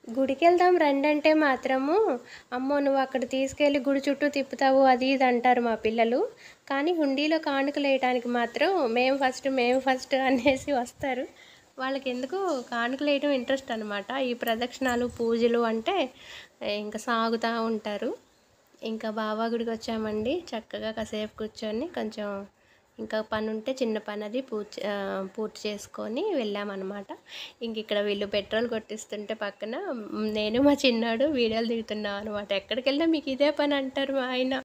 గుడికి వెళ్దాం రండి అంటే మాత్రము అమ్మో నువ్వు అక్కడ తీసుకెళ్ళి గుడి చుట్టూ తిప్పుతావు అది ఇది అంటారు మా పిల్లలు కానీ హుండీలో కానుకలు వేయడానికి మాత్రం మేము ఫస్ట్ మేము ఫస్ట్ అనేసి వస్తారు వాళ్ళకి ఎందుకు కానుకలు వేయడం ఇంట్రెస్ట్ అనమాట ఈ ప్రదక్షిణాలు పూజలు అంటే ఇంకా సాగుతూ ఉంటారు ఇంకా బాబా గుడికి వచ్చామండి చక్కగా కాసేపు కూర్చొని కొంచెం ఇంకా పని ఉంటే చిన్న పని అది పూర్తి ఆ, పూర్తి చేసుకొని వెళ్ళామన్నమాట ఇంక ఇక్కడ వీళ్ళు పెట్రోల్ కొట్టిస్తుంటే పక్కన మ్, నేను మా చిన్నాడు వీడియోలు దిగుతున్నాం అనమాట ఎక్కడికి వెళ్ళినా మీకు ఇదే పని అంటారు మా ఆయన